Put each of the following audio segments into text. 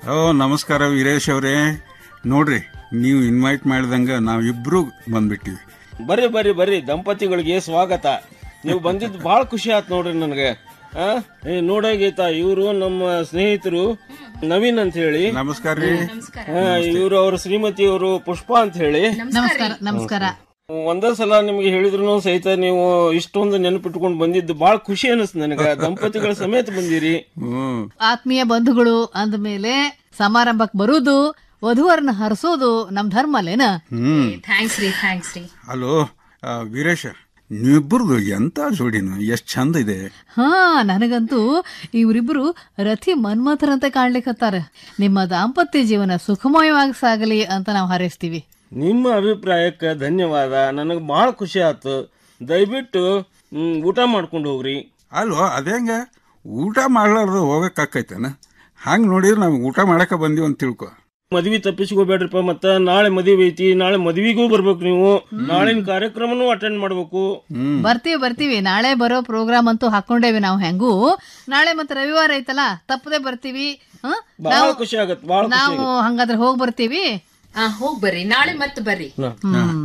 ಓ ನಮಸ್ಕಾರ ವೀರೇಶ್ ಅವರೇ ನೋಡ್ರಿ ನೀವು ಇನ್ವೈಟ್ ಮಾಡಿದಂಗ ನಾವಿಬ್ರು ಬಂದ್ಬಿಟ್ಟಿವಿ ಬರ್ರಿ ಬರ್ರಿ ಬರ್ರಿ ದಂಪತಿಗಳಿಗೆ ಸ್ವಾಗತ ನೀವು ಬಂದಿದ್ದು ಬಹಳ ಖುಷಿ ಆಯ್ತು ನೋಡ್ರಿ ನನಗೆ ಆ ಏ ನೋಡ ಗೀತಾ ಇವರು ನಮ್ಮ ಸ್ನೇಹಿತರು ನವೀನ್ ಅಂತ ಹೇಳಿ ನಮಸ್ಕಾರ ರೀ ಇವರು ಅವ್ರ ಶ್ರೀಮತಿ ಅವರು ಪುಷ್ಪ ಅಂತ ಹೇಳಿ ನಮಸ್ಕಾರ ನಮಸ್ಕಾರ ಒಂದೇ ಸಲ ನಿಮ್ಗೆ ಹೇಳಿದ್ರು ಸಹಿತ ನೀವು ಇಷ್ಟೊಂದು ನೆನಪಿಟ್ಕೊಂಡು ಬಂದಿದ್ದು ಬಹಳ ಖುಷಿ ಅನಿಸ್ತು ನನಗೆ ದಂಪತಿಗಳ ಸಮೇತ ಬಂದಿರಿ ಹ್ಮ್ ಆತ್ಮೀಯ ಬಂಧುಗಳು ಅಂದ್ಮೇಲೆ ಸಮಾರಂಭಕ್ಕೆ ಬರುವುದು ವಧುವರನ್ನ ಹರಿಸೋದು ನಮ್ ಧರ್ಮ ಅಲ್ಲೇನ ಹ್ಮ್ ಥ್ಯಾಂಕ್ಸ್ ರೀ ಥ್ಯಾಂಕ್ಸ್ ರೀ ಹಲೋ ಆ, ವೀರೇಶ ನೀವಿಬ್ಬರದು ಎಂತ ಜೋಡಿನು ಎಷ್ಟ್ ಚಂದ ಇದೆ ಹಾ ನನಗಂತೂ ಇವರಿಬ್ರು ರಥಿ ಮನ್ಮಥರಂತೆ ಕಾಣ್ಲಿಕ್ಕತ್ತಾರ ನಿಮ್ಮ ದಾಂಪತ್ಯ ಜೀವನ ಸುಖಮಯವಾಗಿ ಸಾಗಲಿ ಅಂತ ನಾವು ಹಾರೈಸ್ತೀವಿ ನಿಮ್ಮ ಅಭಿಪ್ರಾಯಕ್ಕೆ ಧನ್ಯವಾದ ನನಗೆ ಬಹಳ ಖುಷಿ ಆಯ್ತು ದಯವಿಟ್ಟು ಹ್ಮ್, ಊಟ ಮಾಡ್ಕೊಂಡು ಹೋಗ್ರಿ ಅಲ್ವೋ ಅದೇಂಗ ಊಟ ಮಾಡ್ಲಾರ್ದು ಹೋಗಕ್ಕಾಕೈತೇನ ಹಂಗ್ ನೋಡಿದ್ರೆ ನಾವು ಊಟ ಮಾಡಕ ಬಂದೀವಿ ಅಂತ ತಿಳ್ಕೊ ಮದ್ವಿ ತಪ್ಪಿಸ್ಕೋಬೇಡ್ರಿಪ್ಪ ಮತ್ತ ನಾಳೆ ಮದುವೆ ಐತಿ ನಾಳೆ ಮದ್ವಿಗೂ ಬರ್ಬೇಕು ನೀವು ನಾಳಿನ ಕಾರ್ಯಕ್ರಮನೂ ಅಟೆಂಡ್ ಮಾಡ್ಬೇಕು ಬರ್ತೀವಿ ಬರ್ತೀವಿ ನಾಳೆ ಬರೋ ಪ್ರೋಗ್ರಾಮ್ ಅಂತೂ ಹಾಕೊಂಡೇವಿ ನಾವು ಹೆಂಗೂ ನಾಳೆ ಮತ್ತೆ ರವಿವಾರ ಐತಲ್ಲ ತಪ್ಪದೆ ಬರ್ತೀವಿ ಹ? ಬಹಳ ನಾವು ಖುಷಿ ಆಗತ್ ಬಹಳ ಖುಷಿ ನಾವು ಹಂಗಾದ್ರೆ ಹೋಗಿ ಬರ್ತೀವಿ ಆ ಹೋಗ್ ಬರ್ರಿ ನಾಳೆ ಮತ್ತೆ ಬರ್ರಿ ಹ್ಮ್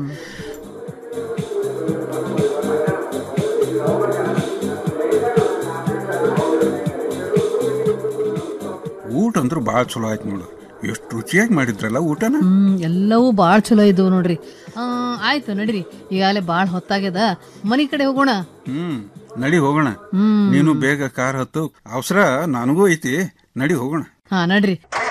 ಊಟ ಅಂದ್ರೂ ಭಾಳ ಚಲೋ ಆಯ್ತು ನೋಡು ಎಷ್ಟು ರುಚಿಯಾಗಿ ಮಾಡಿದ್ರಲ್ಲ ಊಟನ ಹ್ಮ್ ಎಲ್ಲವೂ ಬಾಳ್ ಚಲೋ ಇದ್ವು ನೋಡ್ರಿ ಆ, ಆಯ್ತು ನಡೀರಿ ಈಗಾಗಲೇ ಬಾಳ್ ಹೊತ್ತಾಗ್ಯದ ಮನಿ ಕಡೆ ಹೋಗೋಣ ಹ್ಮ್ ನಡಿ ಹೋಗೋಣ ಹ್ಮ್ ನೀನು ಬೇಗ ಕಾರ್ ಹತ್ತು ಅವಸರ ನನಗೂ ಐತಿ ನಡಿ ಹೋಗೋಣ ಹಾ ನಡ್ರಿ